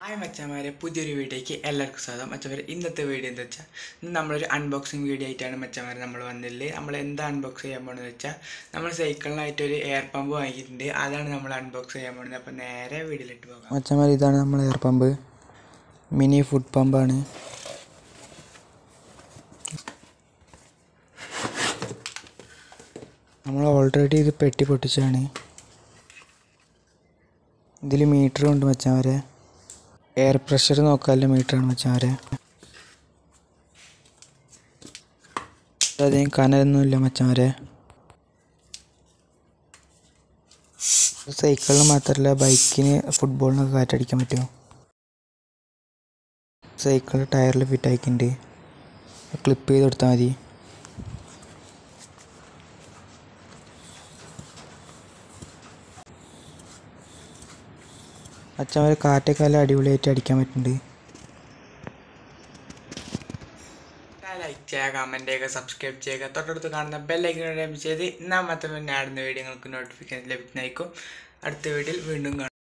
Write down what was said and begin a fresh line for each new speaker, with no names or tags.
hi മച്ചാമാരെ പുതിയൊരു വീഡിയോയ്ക്ക് എല്ലാവർക്കും സ്വാഗതം മച്ചമാരെ ഇന്നത്തെ വീഡിയോ എന്താ വെച്ചാൽ ഇന്ന് നമ്മളൊരു അൺബോക്സിങ് വീഡിയോ ആയിട്ടാണ് മച്ചമാരെ നമ്മൾ വന്നില്ലേ നമ്മൾ എന്താ അൺബോക്സ് ചെയ്യാൻ പോകുന്നത് വെച്ചാൽ നമ്മൾ സൈക്കിളിനായിട്ട് ഒരു എയർ പമ്പ് വാങ്ങിയിട്ടുണ്ട് അതാണ് നമ്മൾ അൺബോക്സ് ചെയ്യാൻ പോകുന്നത് അപ്പോൾ നേരെ വീഡിയോയിലിട്ട് പോകാം
മച്ചന്മാർ ഇതാണ് നമ്മൾ എയർ പമ്പ് മിനി ഫുഡ് പമ്പാണ് നമ്മൾ ഓൾറെഡി ഇത് പെട്ടി പൊട്ടിച്ചാണ് ഇതിൽ മീറ്റർ ഉണ്ട് മച്ചാവരെ എയർ പ്രഷർ നോക്കാനുള്ള മീറ്ററാണ് മച്ചാവരെ അധികം കനലൊന്നുമില്ല മച്ചാവരെ സൈക്കിളിന് മാത്രമല്ല ബൈക്കിന് ഫുട്ബോളിനൊക്കെ കാറ്റടിക്കാൻ പറ്റുമോ സൈക്കിൾ ടയറിൽ ഫിറ്റ് ആക്കിയിട്ടുണ്ട് ക്ലിപ്പ് ചെയ്ത് കൊടുത്താൽ മതി അച്ഛൻ കാറ്റൊക്കെ നല്ല അടിപൊളിയായിട്ട് അടിക്കാൻ പറ്റുന്നുണ്ട്
ലൈക്ക് ചെയ്യുക കമൻറ്റ് ചെയ്യുക സബ്സ്ക്രൈബ് ചെയ്യുക തൊട്ടടുത്ത് കാണുന്ന ബെല്ലൈക്കനോട് ചെയ്ത് എന്നാൽ മാത്രമേ ഞാൻ ആടുന്ന വീഡിയോ നിങ്ങൾക്ക് നോട്ടിഫിക്കേഷൻ ലഭിക്കുന്നതായിരിക്കും അടുത്ത വീഡിയോയിൽ വീണ്ടും കാണാം